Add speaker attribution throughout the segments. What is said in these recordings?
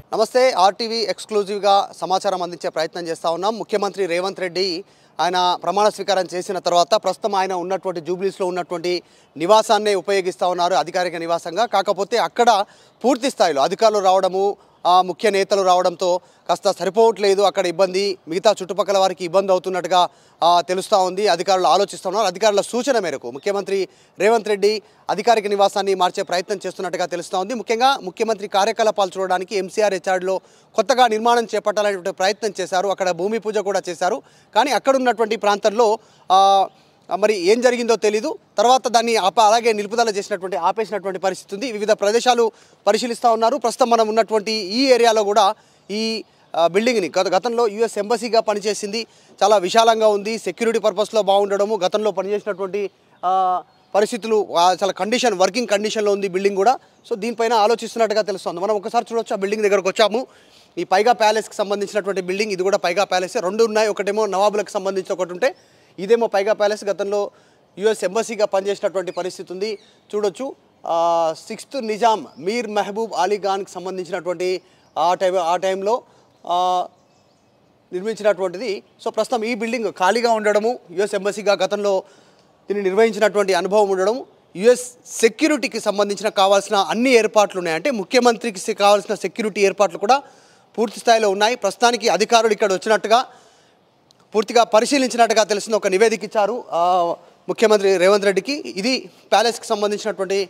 Speaker 1: నమస్తే ఆర్టీవీ ఎక్స్క్లూజివ్గా సమాచారం అందించే ప్రయత్నం చేస్తూ ఉన్నాం ముఖ్యమంత్రి రేవంత్ రెడ్డి ఆయన ప్రమాణ స్వీకారం చేసిన తర్వాత ప్రస్తుతం ఆయన ఉన్నటువంటి జూబ్లీస్లో ఉన్నటువంటి నివాసాన్నే ఉపయోగిస్తూ ఉన్నారు అధికారిక నివాసంగా కాకపోతే అక్కడ పూర్తి స్థాయిలో అధికారులు రావడము ఆ ముఖ్య నేతలు రావడంతో కాస్త సరిపోవట్లేదు అక్కడ ఇబ్బంది మిగతా చుట్టుపక్కల వారికి ఇబ్బంది అవుతున్నట్టుగా ఆ, తెలుస్తూ ఉంది అధికారులు ఆలోచిస్తున్నారు అధికారుల సూచన మేరకు ముఖ్యమంత్రి రేవంత్ రెడ్డి అధికారిక నివాసాన్ని మార్చే ప్రయత్నం చేస్తున్నట్టుగా తెలుస్తూ ఉంది ముఖ్యంగా ముఖ్యమంత్రి కార్యకలాపాలు చూడడానికి ఎంసీఆర్ హెచ్ఆర్లో కొత్తగా నిర్మాణం చేపట్టాలనేటువంటి ప్రయత్నం చేశారు అక్కడ భూమి పూజ కూడా చేశారు కానీ అక్కడ ఉన్నటువంటి ప్రాంతంలో ఆ, మరి ఏం జరిగిందో తెలీదు తర్వాత దాన్ని ఆప అలాగే నిలుపుదల చేసినటువంటి ఆపేసినటువంటి పరిస్థితి ఉంది వివిధ ప్రదేశాలు పరిశీలిస్తూ ఉన్నారు ప్రస్తుతం మనం ఉన్నటువంటి ఈ ఏరియాలో కూడా ఈ ఆ, బిల్డింగ్ని గత గతంలో యుఎస్ ఎంబసీగా పనిచేసింది చాలా విశాలంగా ఉంది సెక్యూరిటీ పర్పస్లో బాగుండడము గతంలో పనిచేసినటువంటి ఆ, పరిస్థితులు ఆ, చాలా కండిషన్ వర్కింగ్ కండిషన్లో ఉంది బిల్డింగ్ కూడా సో దీనిపైన ఆలోచిస్తున్నట్టుగా తెలుస్తుంది మనం ఒకసారి చూడొచ్చు ఆ బిల్డింగ్ దగ్గరకు వచ్చాము ఈ పైగా ప్యాలెస్కి సంబంధించినటువంటి బిల్డింగ్ ఇది కూడా పైగా ప్యాలెస్ రెండు ఉన్నాయి ఒకటేమో నవాబులకు సంబంధించి ఒకటి ఉంటే ఇదేమో పైగా ప్యాలెస్ గతంలో యుఎస్ ఎంబసీగా పనిచేసినటువంటి పరిస్థితి ఉంది చూడొచ్చు సిక్స్త్ నిజాం మీర్ మెహబూబ్ అలీ ఖాన్కి సంబంధించినటువంటి ఆ టైం ఆ టైంలో ఆ, నిర్మించినటువంటిది సో ప్రస్తుతం ఈ బిల్డింగ్ ఖాళీగా ఉండడము యుఎస్ ఎంబసీగా గతంలో దీన్ని నిర్వహించినటువంటి అనుభవం ఉండడం యుఎస్ సెక్యూరిటీకి సంబంధించిన కావాల్సిన అన్ని ఏర్పాట్లు ఉన్నాయి అంటే ముఖ్యమంత్రికి సె- కావాల్సిన సెక్యూరిటీ ఏర్పాట్లు కూడా పూర్తి స్థాయిలో ఉన్నాయి ప్రస్తుతానికి అధికారులు ఇక్కడ వచ్చినట్టుగా పూర్తిగా పరిశీలించినట్టుగా తెలిసిన ఒక నివేదిక ఇచ్చారు ఆ, ముఖ్యమంత్రి రేవంత్ రెడ్డికి ఇది ప్యాలెస్కి సంబంధించినటువంటి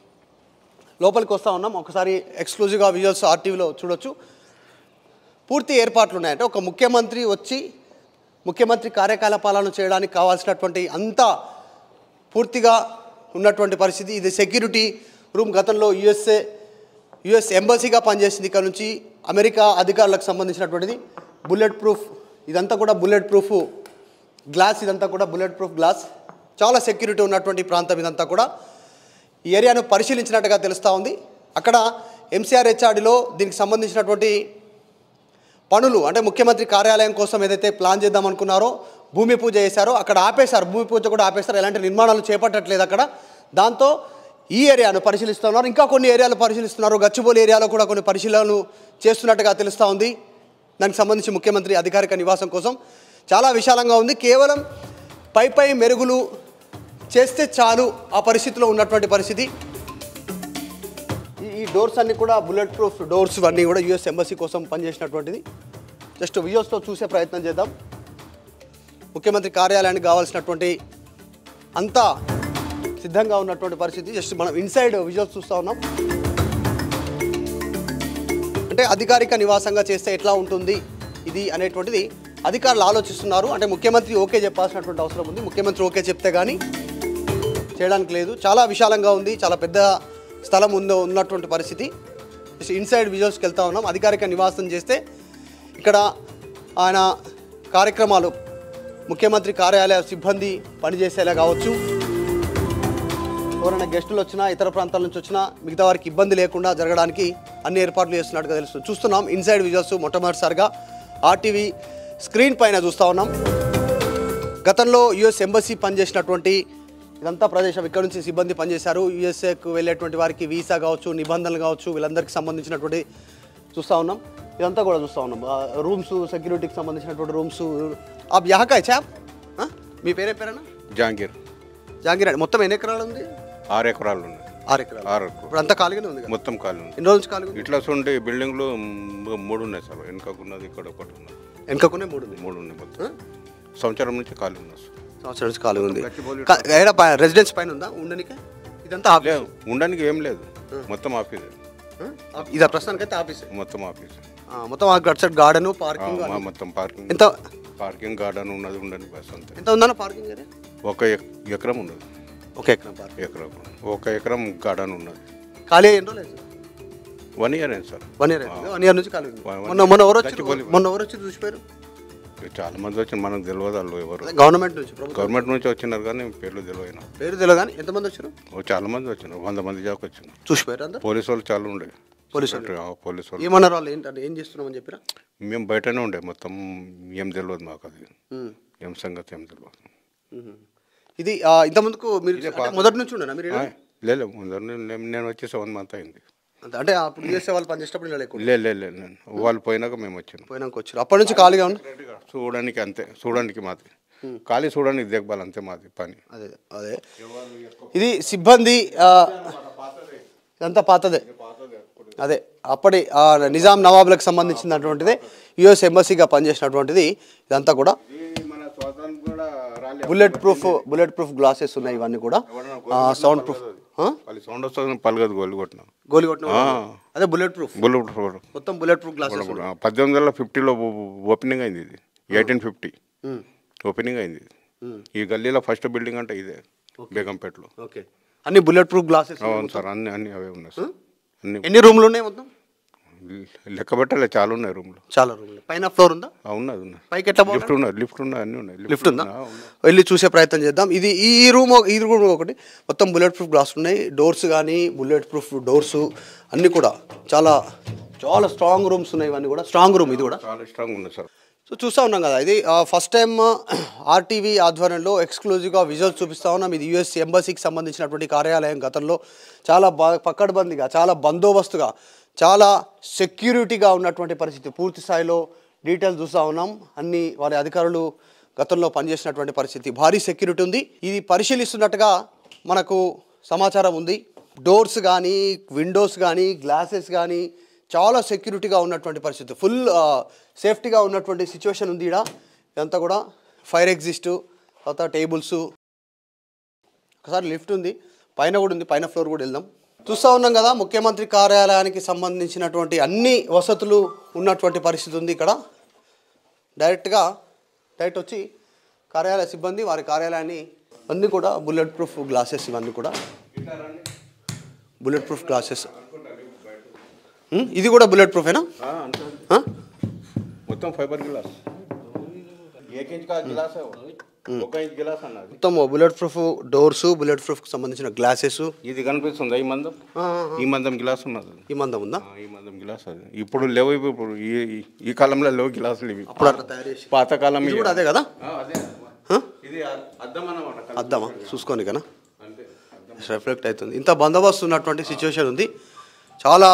Speaker 1: లోపలికి వస్తూ ఉన్నాం ఒకసారి ఎక్స్క్లూజివ్గా విజువల్స్ ఆర్టీవీలో చూడొచ్చు పూర్తి ఏర్పాట్లు ఉన్నాయంటే ఒక ముఖ్యమంత్రి వచ్చి ముఖ్యమంత్రి కార్యకలాపాలను చేయడానికి కావాల్సినటువంటి అంతా పూర్తిగా ఉన్నటువంటి పరిస్థితి ఇది సెక్యూరిటీ రూమ్ గతంలో యుఎస్ఏ యుఎస్ ఎంబసీగా పనిచేసింది ఇక్కడ నుంచి అమెరికా అధికారులకు సంబంధించినటువంటిది బుల్లెట్ ప్రూఫ్ ఇదంతా కూడా బుల్లెట్ ప్రూఫ్ గ్లాస్ ఇదంతా కూడా బుల్లెట్ ప్రూఫ్ గ్లాస్ చాలా సెక్యూరిటీ ఉన్నటువంటి ప్రాంతం ఇదంతా కూడా ఈ ఏరియాను పరిశీలించినట్టుగా తెలుస్తూ ఉంది అక్కడ ఎంసీఆర్ హెచ్ఆర్డిలో దీనికి సంబంధించినటువంటి పనులు అంటే ముఖ్యమంత్రి కార్యాలయం కోసం ఏదైతే ప్లాన్ చేద్దాం అనుకున్నారో భూమి పూజ చేశారో అక్కడ ఆపేశారు భూమి పూజ కూడా ఆపేశారు ఎలాంటి నిర్మాణాలు చేపట్టట్లేదు అక్కడ దాంతో ఈ ఏరియాను పరిశీలిస్తున్నారు ఇంకా కొన్ని ఏరియాలు పరిశీలిస్తున్నారు గచ్చిబౌలి ఏరియాలో కూడా కొన్ని పరిశీలనలు చేస్తున్నట్టుగా తెలుస్తూ ఉంది దానికి సంబంధించి ముఖ్యమంత్రి అధికారిక నివాసం కోసం చాలా విశాలంగా ఉంది కేవలం పై పై మెరుగులు చేస్తే చాలు ఆ పరిస్థితిలో ఉన్నటువంటి పరిస్థితి ఈ- ఈ డోర్స్ అన్ని కూడా బుల్లెట్ ప్రూఫ్ డోర్స్ అన్నీ కూడా యుఎస్ ఎంబసీ కోసం పనిచేసినటువంటిది జస్ట్ విజువల్స్తో చూసే ప్రయత్నం చేద్దాం ముఖ్యమంత్రి కార్యాలయానికి కావాల్సినటువంటి అంతా సిద్ధంగా ఉన్నటువంటి పరిస్థితి జస్ట్ మనం ఇన్సైడ్ విజువల్స్ చూస్తూ ఉన్నాం అంటే అధికారిక నివాసంగా చేస్తే ఎట్లా ఉంటుంది ఇది అనేటువంటిది అధికారులు ఆలోచిస్తున్నారు అంటే ముఖ్యమంత్రి ఓకే చెప్పాల్సినటువంటి అవసరం ఉంది ముఖ్యమంత్రి ఓకే చెప్తే కానీ చేయడానికి లేదు చాలా విశాలంగా ఉంది చాలా పెద్ద స్థలం ఉందో ఉన్నటువంటి పరిస్థితి జస్ట్ ఇన్సైడ్ విజువల్స్కి వెళ్తా ఉన్నాం అధికారిక నివాసం చేస్తే ఇక్కడ ఆయన కార్యక్రమాలు ముఖ్యమంత్రి కార్యాలయ సిబ్బంది పనిచేసేలా కావచ్చు ఎవరైనా గెస్టులు వచ్చినా ఇతర ప్రాంతాల నుంచి వచ్చినా మిగతా వారికి ఇబ్బంది లేకుండా జరగడానికి అన్ని ఏర్పాట్లు చేస్తున్నట్టుగా తెలుస్తుంది చూస్తున్నాం ఇన్సైడ్ విజువల్స్ మొట్టమొదటిసారిగా ఆర్టీవీ స్క్రీన్ పైన చూస్తూ ఉన్నాం గతంలో యుఎస్ ఎంబసీ పనిచేసినటువంటి ఇదంతా ప్రదేశం ఇక్కడ నుంచి సిబ్బంది పనిచేశారు యుఎస్ఏకు వెళ్ళేటువంటి వారికి వీసా కావచ్చు నిబంధనలు కావచ్చు వీళ్ళందరికీ సంబంధించినటువంటి చూస్తూ ఉన్నాం ఇదంతా కూడా చూస్తూ ఉన్నాం రూమ్స్ సెక్యూరిటీకి సంబంధించినటువంటి రూమ్స్ ఆ యహకా చాప్ మీ పేరే పేరేనా
Speaker 2: జాంగీర్
Speaker 1: జాంగీర్ అండి మొత్తం ఎన్ని ఎకరాలు ఉంది
Speaker 2: ఆరు ఎకరాలు ఉన్నాయి
Speaker 1: ఆరు ఎకరాలు
Speaker 2: ఆరు ఎకరాలు
Speaker 1: ఇప్పుడు అంతా ఖాళీగానే ఉంది కదా
Speaker 2: మొత్తం ఖాళీ ఉంది
Speaker 1: ఎన్ని రోజుల నుంచి ఖాళీగా ఉంది
Speaker 2: ఇట్లా చూడండి బిల్డింగ్లు మ్, మూడు ఉన్నాయి సార్ వెనుకకున్నది ఇక్కడ ఒకటి ఉన్నది
Speaker 1: వెనుకకునే మూడు ఉంది
Speaker 2: మూడు ఉన్నాయి మొత్తం సంవత్సరం నుంచి ఖాళీ ఉన్నాయి సార్
Speaker 1: సంవత్సరం నుంచి ఖాళీగా ఉంది
Speaker 2: గచ్చిబౌలి
Speaker 1: కా- ఏడ పై- రెసిడెన్స్ పైన ఉందా ఉండనికే ఇదంతా ఆఫీస్
Speaker 2: లేదు ఉండడానికి ఏం లేదు మొత్తం ఆఫీస్
Speaker 1: ఇదా ప్రస్తుతానికైతే ఆఫీస్
Speaker 2: మొత్తం ఆఫీస్
Speaker 1: మొత్తం ఆ గట్ సైడ్ గార్డెన్ పార్కింగ్
Speaker 2: మొత్తం పార్కింగ్
Speaker 1: ఎంత
Speaker 2: పార్కింగ్ గార్డెన్ ఉన్నది ఉండని బస్ అంతే
Speaker 1: ఎంత ఉందన్న పార్కింగ్ ఏరియా
Speaker 2: ఒక ఎక్- ఎకరం ఉన్నది
Speaker 1: ఒక ఎకరం పార్కింగ్
Speaker 2: ఎకరం ఒక ఎకరం గార్డెన్ ఉన్నది
Speaker 1: ఖాళీ ఎన్ని రోజులు అయింది
Speaker 2: వన్ ఇయర్ అయింది సార్
Speaker 1: వన్ ఇయర్ అయింది వన్ ఇయర్ నుంచి ఖాళీ ఉంది
Speaker 2: One-
Speaker 1: మొన్న మొన్న ఎవరు వచ్చి
Speaker 2: గచ్చిబౌలి.
Speaker 1: మొన్న ఎవరు వచ్చి చూసిపోయారు
Speaker 2: చాలా మంది వచ్చి మనకు తెలియదు వాళ్ళు ఎవరు
Speaker 1: గవర్నమెంట్ నుంచి ప్రభుత్వం
Speaker 2: గవర్నమెంట్ నుంచి వచ్చినారు కానీ పేర్లు తెలియదు
Speaker 1: పేరు తెలియదు కానీ ఎంతమంది వచ్చారు
Speaker 2: ఓ చాలా మంది వచ్చినారు వంద మంది దాకా వచ్చినారు
Speaker 1: చూసిపోయారు అందరు
Speaker 2: పోలీసు వాళ్ళు చాలా ఉండే
Speaker 1: పోలీసు
Speaker 2: ఆ, పోలీసు వాళ్ళు
Speaker 1: ఏమన్నారు వాళ్ళు ఏంటంటే ఏం చేస్తున్నామని చెప్పిరా
Speaker 2: మేము బయటనే ఉండే మొత్తం ఏం తెలియదు మాకు అది
Speaker 1: ఉమ్.
Speaker 2: ఏం సంగతి ఏం తెలియదు
Speaker 1: ఉమ్. ఇది ఆ, ఇంతకుముందుకు మీరు అంటే మొదటి నుంచి ఉండేనా మీరు ఈడ?
Speaker 2: లేదు ముందర నేను నేను వచ్చి సెవెన్ మంత్ అయింది
Speaker 1: అంతే. అంటే అప్పుడు యూఎస్ఏ వాళ్ళు పనిచేసేటప్పుడు ఇలా ఎక్కువ
Speaker 2: లే లే లే లే. వాళ్ళు పోయినాక మేము వచ్చాను
Speaker 1: పోయినాక వచ్చారు అప్పటి నుంచి ఖాళీగా ఉంది
Speaker 2: చూడడానికి అంతే చూడడానికి మాది ఖాళీ చూడడానికి దిగబాలి అంతే మాది పని
Speaker 1: అదే అదే ఇది సిబ్బంది ఆ, ఇదంతా పాతదే అదే అప్పటి ఆ, నిజాం నవాబులకు సంబంధించినటువంటిదే యుఎస్ ఎంబసీగా పనిచేసినటువంటిది ఇదంతా కూడా
Speaker 2: మన స్వాతంత్రం కూడా రాలేదు
Speaker 1: bullet proof bullet proof glasses ఉన్నాయి ఇవన్నీ కూడా సౌండ్ ప్రూఫ్
Speaker 2: వాళ్ళు సౌండ్ వస్తుంది పలగదు గోలు కొట్టినాం
Speaker 1: గోలి కొట్టిన అదే బుల్లెట్ ప్రూఫ్
Speaker 2: బుల్లెట్ ప్రూఫ్
Speaker 1: మొత్తం బుల్లెట్ ప్రూఫ్ గ్లాసెస్
Speaker 2: ఆ, పద్దెనిమిది వందల ఫిఫ్టీలో ఓపెనింగ్ అయింది ఇది ఎయిటీన్ ఫిఫ్టీ ఓపెనింగ్ అయింది ఇది. ఈ గల్లీలో ఫస్ట్ బిల్డింగ్ అంటే ఇదే బేగంపేటలో
Speaker 1: ఓకే అన్ని బుల్లెట్ ప్రూఫ్ గ్లాసెస్
Speaker 2: అవును సార్ అన్ని అన్ని అవే ఉన్నాయి సార్ అన్ని
Speaker 1: ఎన్ని రూమ్లు ఉన్నాయి మొత్తం
Speaker 2: లెక్క పెట్టలే చాలా ఉన్నాయి రూమ్లో
Speaker 1: చాలా రూమ్లు పైన ఫ్లోర్ ఉందా
Speaker 2: ఉన్నది ఉన్నది
Speaker 1: పైకి ఎట్లా పోవాలి?
Speaker 2: లిఫ్ట్ ఉన్నది లిఫ్ట్ ఉన్నది అన్నీ ఉన్నాయి
Speaker 1: లిఫ్ట్ ఉందా
Speaker 2: ఆ, ఉన్నాయి.
Speaker 1: వెళ్ళి చూసే ప్రయత్నం చేద్దాం ఇది ఈ ఈ రూమ్ ఒక- ఈ రూమ్ ఒకటి మొత్తం బుల్లెట్ ప్రూఫ్ గ్లాస్ ఉన్నాయి డోర్స్ కానీ బుల్లెట్ ప్రూఫ్ డోర్స్ అన్నీ కూడా చాలా చాలా స్ట్రాంగ్ రూమ్స్ ఉన్నాయి ఇవన్నీ కూడా స్ట్రాంగ్ రూమ్ ఇది కూడా
Speaker 2: చాలా స్ట్రాంగ్ ఉంది సార్
Speaker 1: సో చూస్తూ ఉన్నాం కదా ఇది ఫస్ట్ టైం ఆర్టీవీ ఆధ్వర్యంలో ఎక్స్క్లూజివ్గా విజువల్స్ చూపిస్తా ఉన్నాం ఇది యుఎస్ ఎంబసీకి సంబంధించినటువంటి కార్యాలయం గతంలో చాలా బా పక్కడబందిగా చాలా బందోబస్తుగా చాలా సెక్యూరిటీగా ఉన్నటువంటి పరిస్థితి పూర్తి స్థాయిలో డీటెయిల్స్ చూస్తూ ఉన్నాం అన్ని వారి అధికారులు గతంలో పనిచేసినటువంటి పరిస్థితి భారీ సెక్యూరిటీ ఉంది ఇది పరిశీలిస్తున్నట్టుగా మనకు సమాచారం ఉంది డోర్స్ కానీ విండోస్ కానీ గ్లాసెస్ కానీ చాలా సెక్యూరిటీగా ఉన్నటువంటి పరిస్థితి ఫుల్ సేఫ్టీగా ఉన్నటువంటి సిచ్యువేషన్ ఉంది ఇక్కడ ఇదంతా కూడా ఫైర్ ఎగ్జిస్ట్ తర్వాత టేబుల్స్ ఒకసారి లిఫ్ట్ ఉంది పైన కూడా ఉంది పైన ఫ్లోర్ కూడా వెళ్దాం చూస్తూ ఉన్నాం కదా ముఖ్యమంత్రి కార్యాలయానికి సంబంధించినటువంటి అన్ని వసతులు ఉన్నటువంటి పరిస్థితి ఉంది ఇక్కడ డైరెక్ట్గా డైరెక్ట్ వచ్చి కార్యాలయ సిబ్బంది వారి కార్యాలయాన్ని అన్నీ కూడా బుల్లెట్ ప్రూఫ్ గ్లాసెస్ ఇవన్నీ కూడా బుల్లెట్ ప్రూఫ్ గ్లాసెస్ ఉమ్, ఇది కూడా బుల్లెట్ ప్రూఫేనా
Speaker 2: ఆ, అంతే.
Speaker 1: ఆ?
Speaker 2: మొత్తం ఫైబర్ గిలాస్ ఏక్ ఇంచ్ కా గిలాస్ ఒక ఇంచ్ గిలాస్ అన్నది
Speaker 1: మొత్తం బుల్లెట్ ప్రూఫ్ డోర్స్ బుల్లెట్ ప్రూఫ్కి సంబంధించిన గ్లాసెస్
Speaker 2: ఇది కనిపిస్తుందా ఈ మందం ఈ మందం గిలాస్ ఉన్నది
Speaker 1: ఈ మందం ఉందా
Speaker 2: ఆ, ఈ మందం గిలాస్ అది ఇప్పుడు లేవు ఇవి ఇప్పుడు ఈ ఈ- ఈ కాలంలో లేవు గిలాసులు ఇవి
Speaker 1: అప్పుడు అట్లా తయారు చేసి
Speaker 2: పాతకాలం
Speaker 1: ఇది కూడా అదే కదా
Speaker 2: ఆ, అదే
Speaker 1: ఆ?
Speaker 2: ఇది అ- అద్దం అన్నమాట
Speaker 1: అద్దామా చూసుకోండి కదా
Speaker 2: అంతే అద్దం.
Speaker 1: రిఫ్లెక్ట్ అవుతుంది ఇంత బందోబస్తు ఉన్నటువంటి సిచ్యువేషన్ ఉంది చాలా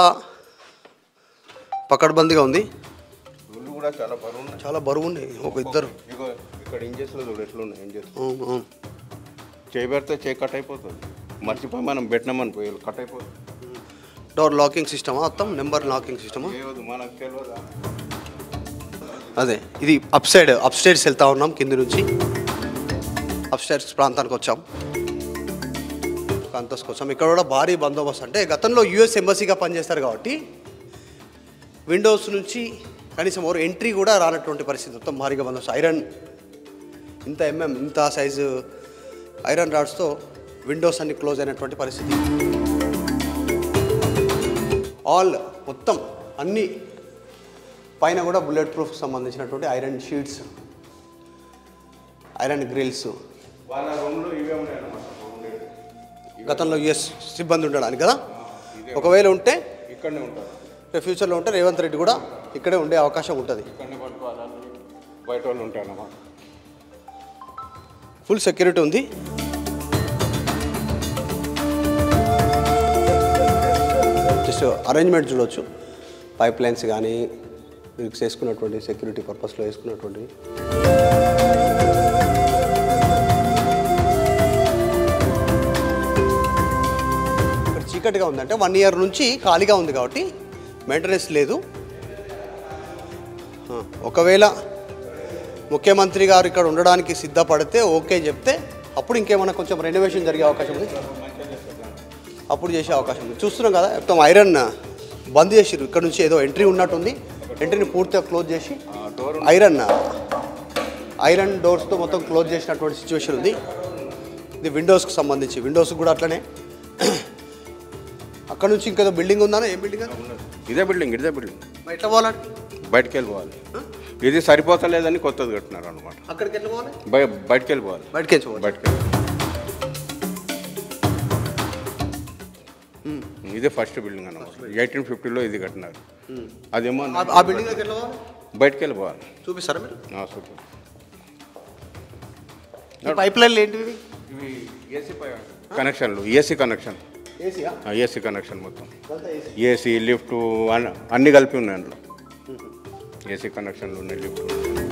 Speaker 1: పకడ్బందీగా ఉంది
Speaker 2: గుళ్ళు కూడా చాలా బరువు ఉన్నాయి
Speaker 1: చాలా బరువు ఉన్నాయి ఒక ఇద్దరు
Speaker 2: ఇగో ఇక్కడ ఇంజెస్లో చూడు ఎట్లున్నాయి ఇంజెస్
Speaker 1: అవును, అవును.
Speaker 2: చేయి పెడితే చేయి కట్ అయిపోతుంది మర్చిపోయి మనం పెట్టినామని పోయి కట్ అయిపోతుంది
Speaker 1: డోర్ లాకింగ్ సిస్టమా మొత్తం నెంబర్ లాకింగ్ సిస్టమా
Speaker 2: ఏవద్దు మనకు తెలియదా
Speaker 1: అదే ఇది అప్ సైడ్ అప్ స్టైర్స్ వెళ్తా ఉన్నాం కింది నుంచి అప్ స్టైర్స్ ప్రాంతానికి వచ్చాం ప్రాంతానికి వచ్చాం ఇక్కడ కూడా భారీ బందోబస్తు అంటే గతంలో యుఎస్ ఎంబసీగా పనిచేస్తారు కాబట్టి విండోస్ నుంచి కనీసం ఎవరు ఎంట్రీ కూడా రానటువంటి పరిస్థితి మొత్తం భారీగా బందోబస్తు ఐరన్ ఇంత ఎంఎం ఇంత సైజు ఐరన్ రాడ్స్తో విండోస్ అన్ని క్లోజ్ అయినటువంటి పరిస్థితి ఆల్ మొత్తం అన్ని పైన కూడా బుల్లెట్ ప్రూఫ్ సంబంధించినటువంటి ఐరన్ షీట్స్ ఐరన్ గ్రిల్స్
Speaker 2: వాళ్ళ రూమ్లో ఇవే ఉన్నాయి అన్నమాట
Speaker 1: గతంలో యుఎస్ సిబ్బంది ఉండడానికి కదా ఒకవేళ ఉంటే
Speaker 2: ఇక్కడనే ఉంటారు
Speaker 1: రేపు ఫ్యూచర్లో ఉంటే రేవంత్ రెడ్డి కూడా ఇక్కడే ఉండే అవకాశం ఉంటుంది
Speaker 2: ఇక్కడనే పట్టుకోవాలి బయట వాళ్ళు ఉంటారు అన్నమాట
Speaker 1: ఫుల్ సెక్యూరిటీ ఉంది జస్ట్ అరేంజ్మెంట్ చూడొచ్చు పైప్ లైన్స్ కానీ మీరు వేసుకున్నటువంటి సెక్యూరిటీ పర్పస్లో వేసుకున్నటువంటి ఇక్కడ చీకటిగా ఉంది అంటే వన్ ఇయర్ నుంచి ఖాళీగా ఉంది కాబట్టి మెయింటెనెన్స్ లేదు ఆ, ఒకవేళ ముఖ్యమంత్రి గారు ఇక్కడ ఉండడానికి సిద్ధపడితే ఓకే చెప్తే అప్పుడు ఇంకేమైనా కొంచెం రెనోవేషన్ జరిగే అవకాశం ఉంది అప్పుడు చేసే అవకాశం ఉంది చూస్తున్నాం కదా మొత్తం ఐరన్ బంద్ చేసిర్రు ఇక్కడ నుంచి ఏదో ఎంట్రీ ఉన్నట్టుంది ఎంట్రీని పూర్తిగా క్లోజ్ చేసి ఐరన్ ఐరన్ డోర్స్తో మొత్తం క్లోజ్ చేసినటువంటి సిచ్యువేషన్ ఉంది ఇది విండోస్కి సంబంధించి విండోస్ కూడా అట్లనే అక్కడ నుంచి ఇంకేదో బిల్డింగ్ ఉందా ఏం బిల్డింగ్ అది
Speaker 2: ఇదే బిల్డింగ్ ఇదే బిల్డింగ్
Speaker 1: మరి ఎట్లా పోవాలండి
Speaker 2: బయటికి వెళ్ళిపోవాలి ఇది సరిపోతలేదని కొత్తది కట్టినారు అనమాట
Speaker 1: అక్కడికి ఎట్లా పోవాలి
Speaker 2: బయ బయటికి వెళ్ళిపోవాలి
Speaker 1: బయటకి వెళ్ళిపోవాలి
Speaker 2: బయటికి వెళ్ళి- ఇదే ఫస్ట్ బిల్డింగ్ అన్నమాట ఎయిటీన్ ఫిఫ్టీలో ఇది కట్టినారు అదేమో
Speaker 1: ఆ- ఆ బిల్డింగ్ దగ్గర ఎట్లా పోవాలి
Speaker 2: బయటికి వెళ్ళిపోవాలి
Speaker 1: చూపిస్తారా మీరు
Speaker 2: ఆ, సూపర్
Speaker 1: ఈ పైప్ లైన్లు ఏంటివి
Speaker 2: ఇవి ఏసీ కనెక్షన్లు ఏసీ కనెక్షన్
Speaker 1: ఏసీయా
Speaker 2: ఏసీ కనెక్షన్ మొత్తం ఏసీ లిఫ్ట్ అన్- అన్నీ కలిపి ఉన్నాయి అందులో ఏసీ కనెక్షన్లు ఉన్నాయి లిఫ్ట్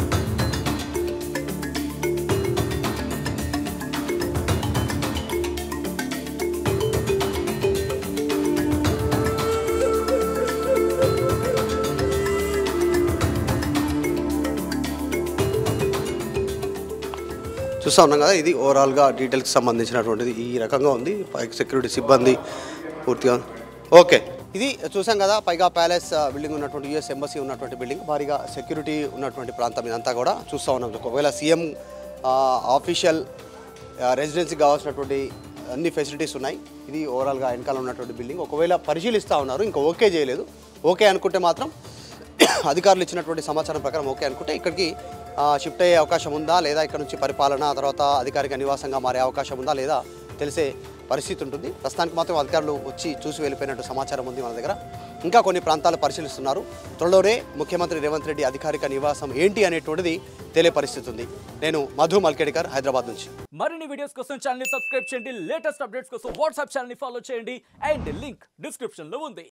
Speaker 1: చూస్తూ ఉన్నాం కదా ఇది ఓవరాల్గా డీటెయిల్కి సంబంధించినటువంటిది ఈ రకంగా ఉంది పైకి సెక్యూరిటీ సిబ్బంది పూర్తిగా ఓకే ఇది చూసాం కదా పైగా ప్యాలెస్ ఆ, బిల్డింగ్ ఉన్నటువంటి యుఎస్ ఎంబసీ ఉన్నటువంటి బిల్డింగ్ భారీగా సెక్యూరిటీ ఉన్నటువంటి ప్రాంతం ఇదంతా కూడా చూస్తూ ఉన్నాం ఒకవేళ సీఎం ఆఫీషియల్ రెసిడెన్సీకి కావాల్సినటువంటి అన్ని ఫెసిలిటీస్ ఉన్నాయి ఇది ఓవరాల్గా వెనకాల ఉన్నటువంటి బిల్డింగ్ ఒకవేళ పరిశీలిస్తూ ఉన్నారు ఇంకా ఓకే చేయలేదు ఓకే అనుకుంటే మాత్రం అధికారులు ఇచ్చినటువంటి సమాచారం ప్రకారం ఓకే అనుకుంటే ఇక్కడికి ఆ, షిఫ్ట్ అయ్యే అవకాశం ఉందా లేదా ఇక్కడ నుంచి పరిపాలన ఆ తర్వాత అధికారిక నివాసంగా మారే అవకాశం ఉందా లేదా తెలిసే పరిస్థితి ఉంటుంది ప్రస్తుతానికి మాత్రం అధికారులు వచ్చి చూసి వెళ్ళిపోయినట్టు సమాచారం ఉంది మన దగ్గర ఇంకా కొన్ని ప్రాంతాలు పరిశీలిస్తున్నారు త్వరలోనే ముఖ్యమంత్రి రేవంత్ రెడ్డి అధికారిక నివాసం ఏంటి అనేటువంటిది తెలియ పరిస్థితి ఉంది నేను మధు మల్కేడికర్ హైదరాబాద్ నుంచి
Speaker 3: మరిన్ని వీడియోస్ కోసం ఛానల్ సబ్స్క్రైబ్ చేయండి లేటెస్ట్ అప్డేట్స్ కోసం వాట్సాప్ ఛానల్ ఫాలో చేయండి అండ్ లింక్ డిస్క్రిప్షన్ లో ఉంది